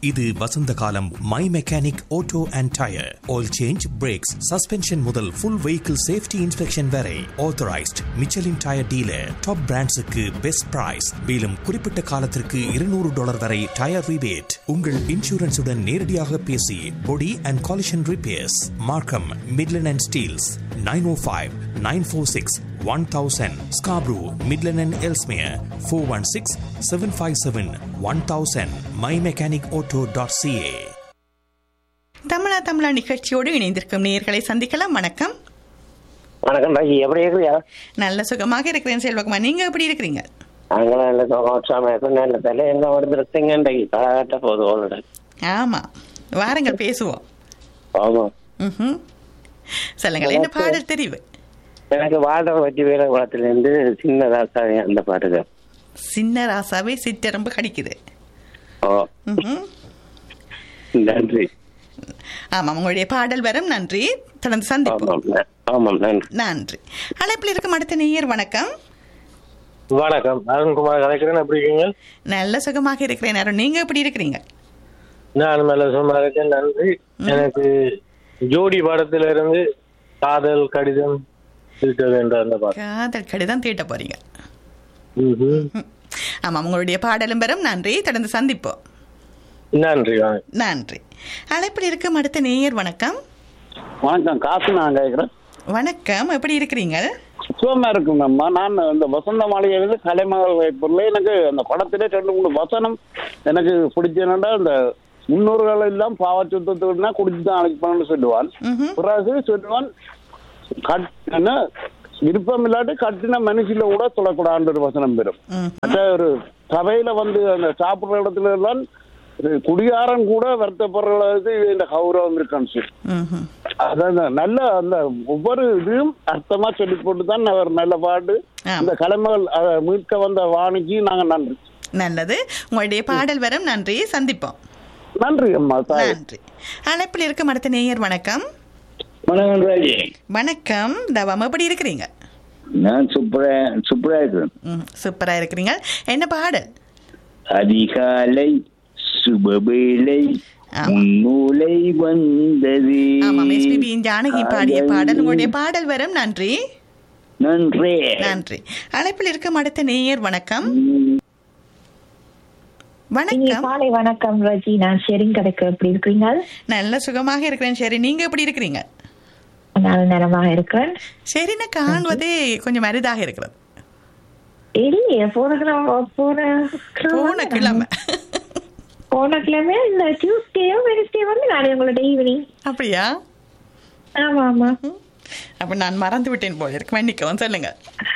இது வசந்த காலம் my mechanic auto and tyre oil change brakes suspension முதல் ஃபுல் வெஹிக்கிள் சேஃப்டி இன்ஸ்பெக்ஷன் வரை authorised Michelin tyre dealer top பிராண்ட்ஸுக்கு பெஸ்ட் பிரைஸ் மேலும் குறிப்பிட்ட காலத்திற்கு இருநூறு டாலர் வரை டயர் ரிபேட் உங்கள் இன்சூரன்ஸுடன் நேரடியாக பேசி body and collision repairs Markham Midland and Steeles nine O five nine four six one thousand Scarborough Midland and Ellesmere four one six seven five seven one thousand my mechanic auto dot CA தமிழா தமிழா நிகழ்ச்சியோடு இணைந்திருக்கும் நேயர்களை சந்திக்கலாம் வணக்கம் வணக்கம் ராஜி எப்படி இருக்கிறியா நல்ல சுகமாக இருக்கிறேன் செல்வகுமார் நீங்க எப்படி இருக்கிறீங்க நாங்களும் நல்ல சுகம் இருக்கும் நல்ல தலை எங்க வந்துருக்குங்க இன்றைக்கு காட்ட போகுது உங்களோட ஆமா வாருங்கள் பேசுவோம் ஆமா ம்ஹும். சொல்லுங்கள் என்ன பாடல் தெரிவு எனக்கு வாழ்ற வட்டி வீரகுளத்திலிருந்து சின்ன ராசாவி அந்த பாட்டுக்கு சின்ன ராசாவே சிற்றெரும்பு கடிக்குது ஓ ம்ஹும். நன்றி ஆமாம் உங்களுடைய பாடல் வரும் நன்றி தொடர்ந்து சந்திப்போம் ஆமாம் ந- ஆமாம் நன்றி நன்றி அழைப்பில் இருக்கும் அடுத்த நேயர் வணக்கம் வணக்கம் அருண்குமார் கலைக்கிறேன் எப்படி இருக்கீங்க நல்ல சுகமாக இருக்கிறேன் அருண் நீங்க எப்படி இருக்கிறீங்க நான் நல்ல சும்மா இருக்கேன் நன்றி எனக்கு ஜோடி படத்துல இருந்து காதல் கடிதம் இருக்க வேண்டும் அந்த பாட்டு காதல் கடிதம் தீட்ட போறீங்க ம்ஹும். ம். ஆமாம் உங்களுடைய பாடலும் வரும் நன்றி தொடர்ந்து சந்திப்போம் நன்றி வாங்க நன்றி அழைப்பில் இருக்கும் அடுத்த நேயர் வணக்கம் வணக்கம் காசு நான் கேட்குறேன் வணக்கம் எப்படி இருக்கிறீங்க சுகமா இருக்குங்கம்மா நான் இந்த வசந்த மாளிகையிலிருந்து கலைமகள் வைப்பொருள் எனக்கு அந்த படத்திலே ரெண்டு மூணு வசனம் எனக்கு பிடிச்சதுன்னா இந்த முன்னோர்கள் எல்லாம் பாவச்சுத்தத்துனா குடிச்சு தான் அழைப்பான்னு சொல்லுவான் ம்ஹும். பிறகு சொல்லுவான் கட் என்ன விருப்பம் இல்லாட்டி கட்டின மனுஷில கூட சொல்லக்கூடாதுன்ற ஒரு வசனம் பெறும் ம். மற்ற ஒரு சபையில வந்து அந்த சாப்பிடுற இடத்துல எல்லாம் ஒரு குடியாரன் கூட வருத்தப்படுறது இந்த கௌரவம் இருக்கான்னு சொல்லி ம்ஹும். அதான் நல்ல அந்த ஒவ்வொரு இதையும் அர்த்தமா சொல்லி போட்டு தான் அவர் நல்ல பாட்டு ஆம். இந்த கலைமகள் அதை மீட்க வந்த வாணிக்கு நாங்க நன்றி நல்லது உங்களுடைய பாடல் வரும் நன்றி சந்திப்போம் நன்றி அம்மா தாய் நன்றி அழைப்பில் இருக்கும் அடுத்த நேயர் வணக்கம் வணக்கம் ராஜி வணக்கம் தவம் எப்படி இருக்கிறீங்க நான் சூப்பரா சூப்பரா இருக்கிறேன் ம், சூப்பரா இருக்கிறீங்க என்ன பாடல் அதிகாலை சுபவேளை ஆமா. முன்னூலை வந்தது ஆமாம் எஸ்பிபி ஜானகி பாடிய பாடல் உங்களுடைய பாடல் வரும் நன்றி நன்றி நன்றி அழைப்பில் இருக்கும் அடுத்த நேயர் வணக்கம் இனிய வணக்கம் காலை வணக்கம் ரஜி நான் ஷெரிங் கடைக்கு எப்படி இருக்கிறீங்க நல்ல சுகமாக இருக்கிறேன் சரி நீங்க எப்படி இருக்கிறீங்க நான் நலமாக இருக்கிறேன் சரின்னு காண்பதே கொஞ்சம் அரிதாக இருக்கிறது இல்லையே போன கிழமை போன போன கிழமை போன கிழமை இந்த டியூஸ்டேயோ வெனஸ்டே வந்து நான் உங்களோட ஈவினிங் அப்படியா ஆமா ஆமா அப்ப நான் மறந்து விட்டேன் போல இருக்கு மன்னிக்கவும் சொல்லுங்க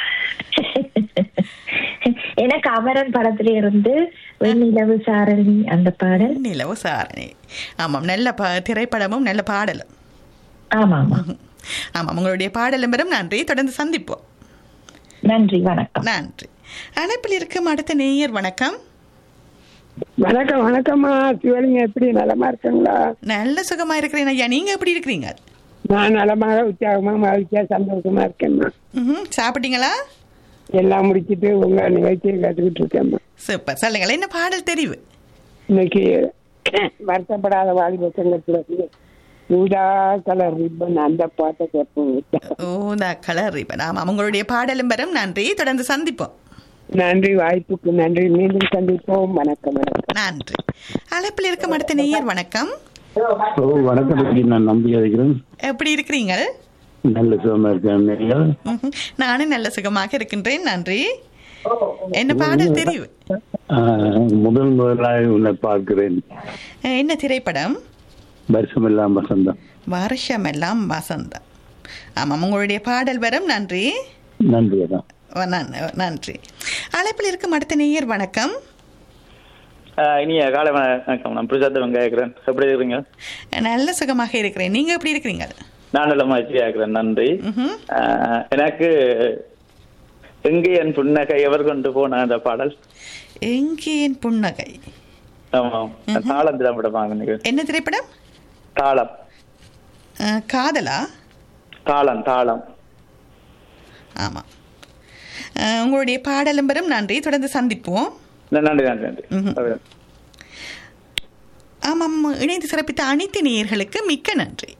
எனக்கு அமரன் படத்துல இருந்து வெண்ணிலவு சாரணி அந்த பாடல் நிலவு சாரணி ஆமாம் நல்ல பா திரைப்படமும் நல்ல பாடலும் ஆமா ஆமா ஆமாம் உங்களுடைய பாடலும் பெறும் நன்றி தொடர்ந்து சந்திப்போம் நன்றி வணக்கம் நன்றி அழைப்பில் இருக்கும் அடுத்த நேயர் வணக்கம் வணக்கம் வணக்கம்மா சிவலிங்க எப்படி நலமா இருக்கீங்களா நல்ல சுகமா இருக்கிறேன் ஐயா நீங்க எப்படி இருக்கிறீங்க நான் நலமாக உற்சாகமா மகிழ்ச்சியா சந்தோஷமா இருக்கேம்மா ம்ஹும். சாப்பிட்டீங்களா எல்லாம் முடிச்சிட்டு உங்க நிகழ்ச்சியை கேட்டுக்கிட்டு இருக்கேம்மா சூப்பர் சொல்லுங்கள் என்ன பாடல் தெரிவு இன்னைக்கு வருத்தப்படாத வாலிப சங்கத்துல இருந்து ஊதா கலர் ரிப்பன் அந்த பாட்டை கேட்போம் ஊதா கலர் ரிப்பன் ஆமாம் உங்களுடைய பாடலும் பெறும் நன்றி தொடர்ந்து சந்திப்போம் நன்றி வாய்ப்புக்கு நன்றி மீண்டும் சந்திப்போம் வணக்கம் வணக்கம் நன்றி அழைப்பில் இருக்கும் அடுத்த நேயர் வணக்கம் ஓ வணக்கம் ராஜி நான் நம்பி இருக்கிறேன் எப்படி இருக்கிறீங்க நல்ல சுகமா இருக்கேன் நீங்கள் ம்ஹும். நானும் நல்ல சுகமாக இருக்கின்றேன் நன்றி என்ன பாடல் தெரிவு ஆஹ், முதல் முதலாக உன்னை பார்க்கிறேன் அஹ், என்ன திரைப்படம் வருஷமெல்லாம் வசந்தம் வருஷமெல்லாம் வசந்தம் ஆமாம் உங்களுடைய பாடல் வரும் நன்றி நன்றி அதான் வ- நன்- நன்றி அழைப்பில் இருக்கும் அடுத்த நேயர் வணக்கம் இனிய காலை வணக்கம் நான் பிரசாத் வெங்காயக்கிறேன் எப்படி இருக்கிறீங்க நல்ல சுகமாக இருக்கிறேன் நீங்க எப்படி இருக்கிறீங்க நான் நல்ல மகிழ்ச்சியா இருக்கிறேன் நன்றி ம்ஹும். ஆஹ், எனக்கு எங்கே என் புன்னகை எவர் கொண்டு போன அந்த பாடல் எங்கே என் புன்னகை ஆமாம் தாளம் திரைப்படமாக நினைக்கிறேன் என்ன திரைப்படம் தாளம் அஹ், காதலா தாளம் தாளம் ஆமாம் அஹ், உங்களுடைய பாடலும் பெறும் நன்றி தொடர்ந்து சந்திப்போம் நன்றி நன்றி நன்றி ம்ஹும். நன்றி ஆமாம் இணைந்து சிறப்பித்த அனைத்து நேயர்களுக்கு மிக்க நன்றி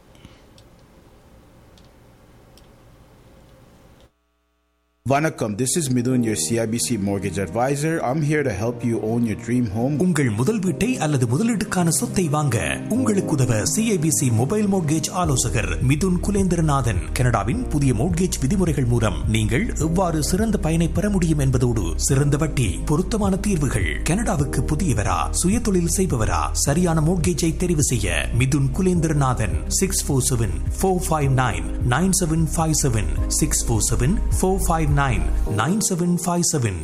Vanakkam, this is Midun, your CIBC mortgage advisor. I'm here to help you own your dream home. உங்கள் முதல் வீட்டை அல்லது முதலீட்டுக்கான சொத்தை வாங்க உங்களுக்கு உதவ சிஐபிசி மொபைல் மோட்கேஜ் ஆலோசகர் மிதுன் குலேந்திரநாதன் கனடாவின் புதிய மோட்கேஜ் விதிமுறைகள் மூலம் நீங்கள் எவ்வாறு சிறந்த பயனை பெற முடியும் என்பதோடு சிறந்த வட்டி பொருத்தமான தீர்வுகள் கனடாவுக்கு புதியவரா சுய தொழில் செய்பவரா சரியான மோட்கேஜை தெரிவு செய்ய Mithun Kulendranathan six four seven four five nine nine seven five seven six four seven four five nine nine seven five seven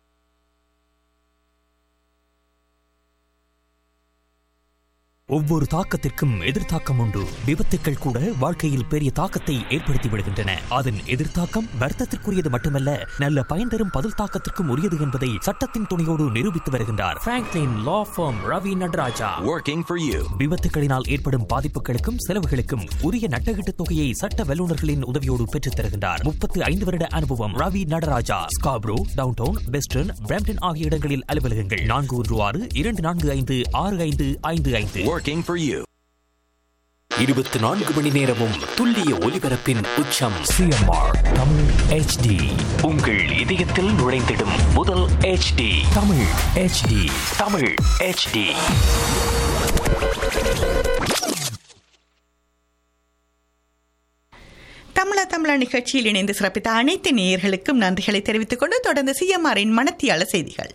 ஒவ்வொரு தாக்கத்திற்கும் எதிர்த்தாக்கம் உண்டு விபத்துக்கள் கூட வாழ்க்கையில் பெரிய தாக்கத்தை ஏற்படுத்தி விடுகின்றன அதன் எதிர்த்தாக்கம் வர்த்தத்திற்குரியது மட்டுமல்ல நல்ல பயன் தரும் பதில் தாக்கத்திற்கும் உரியது என்பதை சட்டத்தின் துணையோடு நிரூபித்து வருகின்றார் Franklin law firm Ravi Nataraja Working for you. விபத்துகளினால் ஏற்படும் பாதிப்புகளுக்கும் செலவுகளுக்கும் உரிய நட்டகீட்டு தொகையை சட்ட வல்லுநர்களின் உதவியோடு பெற்றுத் தருகின்றார் முப்பத்து ஐந்து வருட அனுபவம் Ravi Nataraja Scarborough downtown western Brampton ஆகிய இடங்களில் அலுவலகங்கள் நான்கு ஒன்று ஆறு இரண்டு நான்கு ஐந்து ஆறு ஐந்து ஐந்து ஐந்து Working for you. இருபத்தி நான்கு மணி நேரமும் துல்லிய ஒலிபரப்பின் உச்சம் சிஎம்ஆர் தமிழ் ஹெச்டி உங்கள் இதயத்தில் நுழைந்திடும் முதல் HD Tamil HD Tamil HD தமிழா தமிழா நிகழ்ச்சியில் இணைந்து சிறப்பித்த அனைத்து நேயர்களுக்கும் நன்றிகளை தெரிவித்துக் கொண்டு தொடர்ந்து சிஎம்ஆரின் மனத்தியாள செய்திகள்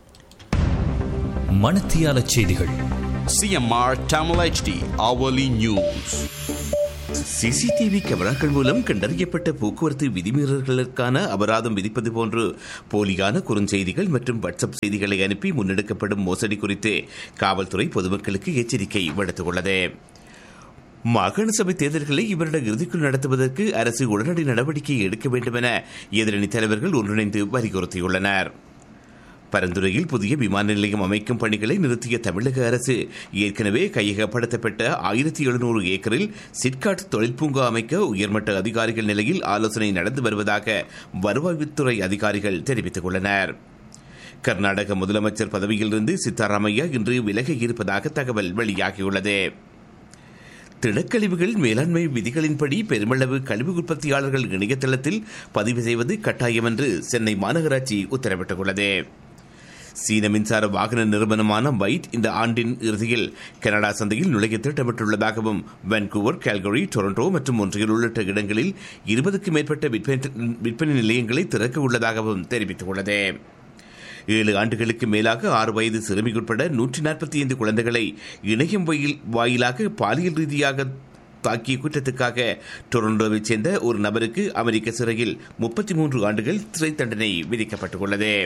மணத்தியால செய்திகள் CMR Tamil HD hourly news. CCTV கேமராக்கள் மூலம் கண்டறியப்பட்ட போக்குவரத்து விதிமீறல்களுக்கான அபராதம் விதிப்பது போன்று போலியான குறுஞ்செய்திகள் மற்றும் வாட்ஸ்அப் செய்திகளை அனுப்பி முன்னெடுக்கப்படும் மோசடி குறித்து காவல்துறை பொதுமக்களுக்கு எச்சரிக்கை விடுத்துள்ளது மாகாண சபை தேர்தல்களை இவருட இறுதிக்குள் நடத்துவதற்கு அரசு உடனடி நடவடிக்கை எடுக்க வேண்டும் என எதிரணி தலைவர்கள் ஒன்றிணைந்து வலியுறுத்தியுள்ளனர் பரந்துரையில் புதிய விமான நிலையம் அமைக்கும் பணிகளை நிறுத்திய தமிழக அரசு ஏற்கனவே கையகப்படுத்தப்பட்ட ஆயிரத்தி எழுநூறு ஏக்கரில் சிட்காட் தொழில் பூங்கா அமைக்க உயர்மட்ட அதிகாரிகள் நிலையில் ஆலோசனை நடந்து வருவதாக வருவாய்த்துறை அதிகாரிகள் தெரிவித்துள்ளனர் கர்நாடக முதலமைச்சர் பதவியிலிருந்து சித்தாராமையா இன்று விலக இருப்பதாக தகவல் வெளியாகியுள்ளது திடக்கழிவுகள் மேலாண்மை விதிகளின்படி பெருமளவு கழிவு உற்பத்தியாளர்கள் இணையதளத்தில் பதிவு செய்வது கட்டாயம் என்று சென்னை மாநகராட்சி உத்தரவிட்டுள்ளது சீன மின்சார வாகன நிறுவனமான வைட் இந்த ஆண்டின் இறுதியில் கனடா சந்தையில் நுழைய திட்டமிட்டுள்ளதாகவும் வான்கூவர் கால்கரி டொரண்டோ மற்றும் ஒன்றியல் உள்ளிட்ட இடங்களில் இருபதுக்கும் மேற்பட்ட விற்பனை விற்பனை நிலையங்களை திறக்க உள்ளதாகவும் தெரிவித்துள்ளது ஏழு ஆண்டுகளுக்கு மேலாக ஆறு வயது சிறுமி உட்பட நூற்றி நாற்பத்தி ஐந்து குழந்தைகளை இணையம் வயில் வாயிலாக பாலியல் ரீதியாக தாக்கிய குற்றத்துக்காக டொரண்டோவைச் சேர்ந்த ஒரு நபருக்கு அமெரிக்க சிறையில் முப்பத்தி மூன்று ஆண்டுகள் சிறை தண்டனை விதிக்கப்பட்டுள்ளது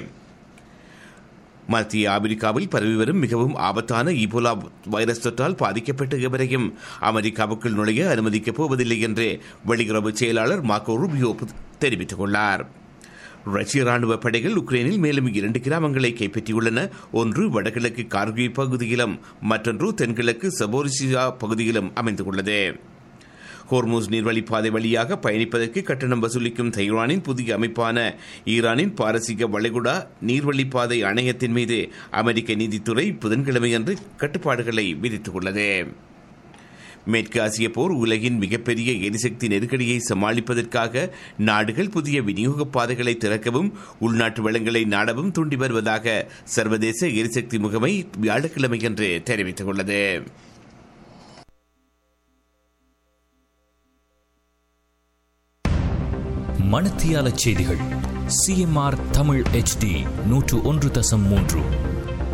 மத்திய ஆப்பிரிக்காவில் பரவி வரும் மிகவும் ஆபத்தான இபோலா வைரஸ் தொற்றால் பாதிக்கப்பட்ட எவரையும் அமெரிக்காவுக்குள் நுழைய அனுமதிக்கப் போவதில்லை என்று வெளியுறவு செயலாளர் மார்க்கோ ரூபியோ தெரிவித்துள்ளார் ரஷ்ய ராணுவ படைகள் உக்ரைனில் மேலும் இரண்டு கிராமங்களை கைப்பற்றியுள்ளன ஒன்று வடகிழக்கு கார்கி பகுதியிலும் மற்றொன்று தென்கிழக்கு சபோரிசியா பகுதியிலும் அமைந்துள்ளது ஹோர்மூஸ் நீர்வழிப்பாதை வழியாக பயணிப்பதற்கு கட்டணம் வசூலிக்கும் தைவானின் புதிய அமைப்பான ஈரானின் பாரசீக வளைகுடா நீர்வழிப்பாதை அணையத்தின் மீது அமெரிக்க நீதித்துறை புதன்கிழமையன்று கட்டுப்பாடுகளை விதித்துள்ளது மேற்கு ஆசிய போர் உலகின் மிகப்பெரிய எரிசக்தி நெருக்கடியை சமாளிப்பதற்காக நாடுகள் புதிய விநியோக பாதைகளை திறக்கவும் உள்நாட்டு வளங்களை நாடவும் தூண்டி வருவதாக சர்வதேச எரிசக்தி முகமை வியாழக்கிழமையன்று தெரிவித்துள்ளது மணத்தியால செய்திகள் சிஎம்ஆர் தமிழ் ஹெச்டி நூற்று ஒன்று தசம் மூன்று